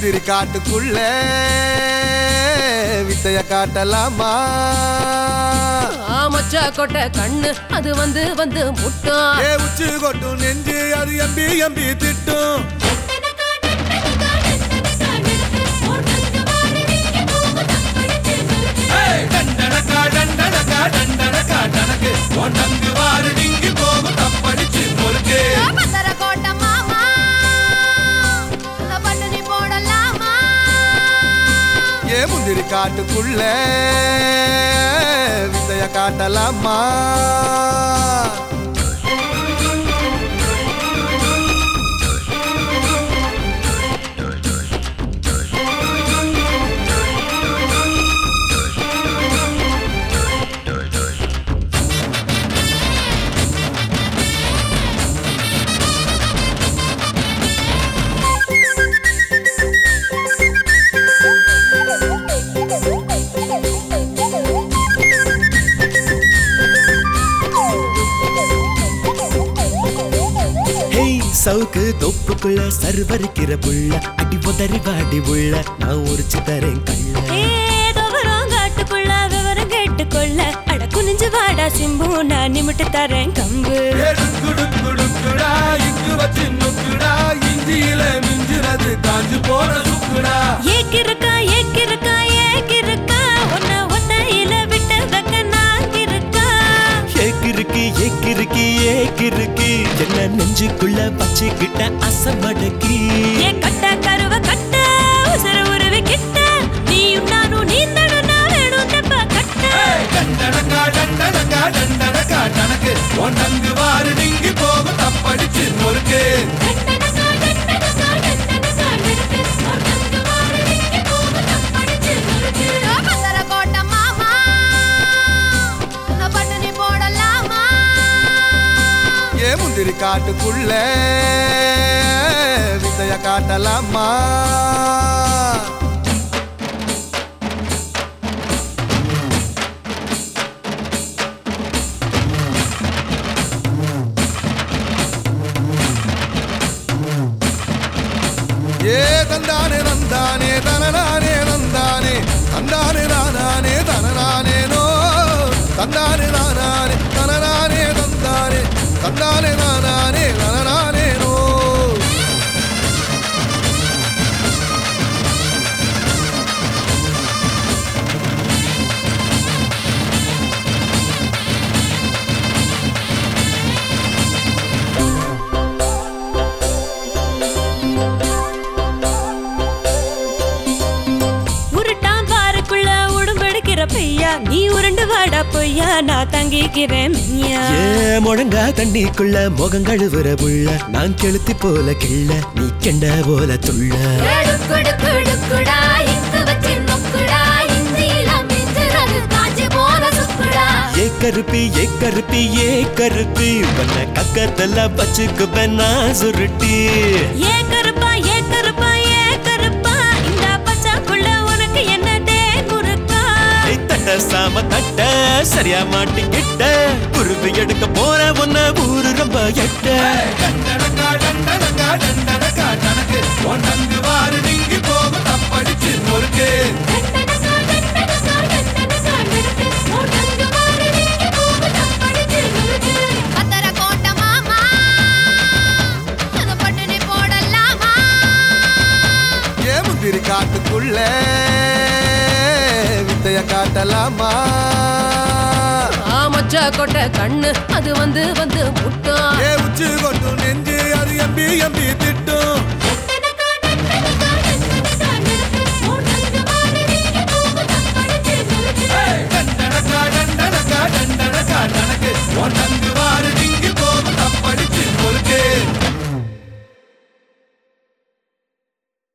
முந்திரி காட்டுக்குள்ள வித்தைய காட்டலாமா மச்சா கொட்டை கண்ணு அது வந்து வந்து முட்டும் ஏ உச்சி கொட்டும் நெஞ்சு அது எம்பி எம்பி திட்டும் டண்டனக்கா டண்டனக்கா டண்டனக்கா டனக்கு ஒன்னங்கு வாரு நீங்கி போகும் தப்படிச்சு பொறுக்கு பத்தர கோட்ட மாமா பண்ணு நீ போடலாமா ஏ முந்திரி காட்டுக்குள்ள வித்தைய காட்டலாமா ஹேய் சவுக்கு தொப்புக்குள்ள சர்வரிக்கிற புள்ள அடி உதறி வாடி உள்ள நான் உரிச்சு தரேன் கள்ள ஏதோ காட்டுக்குள்ள விவரம் கேட்டுக்கொள்ள அட குனிஞ்சு வாடா சிம்பு நான் நிமிட்டு தரேன் கம்பு எடுக்குடுக்குடுக்குடா இங்கு வச்சு நுக்குடா இஞ்சியில மிஞ்சுறது காஞ்சு போன சுக்குடா ஏக்கிருக்கா ஏக்கிருக்கா ஏக்கிருக்கா உன்னை ஒத்தையில விட்டு வைக்க நான் இருக்கா ஏக்கிருக்கு ஏக்கிருக்கு ஏக்கிருக்கு என்ன நெஞ்சுக்குள்ள வச்சுக்கிட்ட அசமடக்கி ஏ கட்ட கருவ கட்ட உசர உருவி கிட்ட நீயும் நானும் நீந்தணும் நான் வேணும் தெப்ப கட்ட டண்டனக்கா டண்டனக்கா டண்டனக்கா டனக்கு ஒன்னங்கு வாரு நீங்கி போகும் தப்படிச்சு பொறுக்கு பத்தர கோட்ட மாமா பண்ணு நீ போடலாமா ஏ முந்திரி காட்டுக்குள்ள வித்தைய காட்டலாமா ஏ தந்தானே தந்தானே தனநானே தந்தானே தந்தானே தானானே தனநானே நோ தந்தானே தானானே தனநானே தந்தானே தந்தானே தானானே தனநானே நோ உருட்டான் பாருக்குள்ள உடும்பெடுக்கிற பையா நீ உருண்டு வாடா பொய்யா நான் தங்கிக்கிறேன் மெய்யா ஏ முழங்கா தண்ணிக்குள்ள முகம் கழுவுற புள்ள நான் கெளுத்தி போல கிள்ள நீ கெண்ட போல துள்ள எடுக்குடுக்குடுக்குடா இங்கு வச்சு நொக்குடா இந்தியில மிஞ்சுறது காஞ்சி போன சுக்குடா ஏ கருப்பி ஏ கருப்பி ஏ கருப்பி உன்னை கக்கத்துல வச்சுக்குவேன் நான் சுருட்டி ஏ கருப்பா ஏ கருப்பா ஏ கருப்பா இந்த பச்சாக்குள்ள உனக்கு என்ன டே முறுக்கா ஏய், தட்ட சாம தட்ட சரியா மாட்டிக்கிட்ட குருவி எடுக்க போற உன்ன ஊரு ரொம்ப எட்ட டண்டனக்கா டண்டனக்கா டண்டனக்கா டனக்கு ஒன்னங்கு வாரு நீங்கி போகும் தப்படிச்சு பொறுக்கு பத்தர கோட்ட மாமா பண்ணு நீ போடலாமா ஏ முந்திரி காட்டுக்குள்ள வித்தைய காட்டலாமா மச்சா கொட்டை கண்ணு அது வந்து வந்து முட்டும் ஏ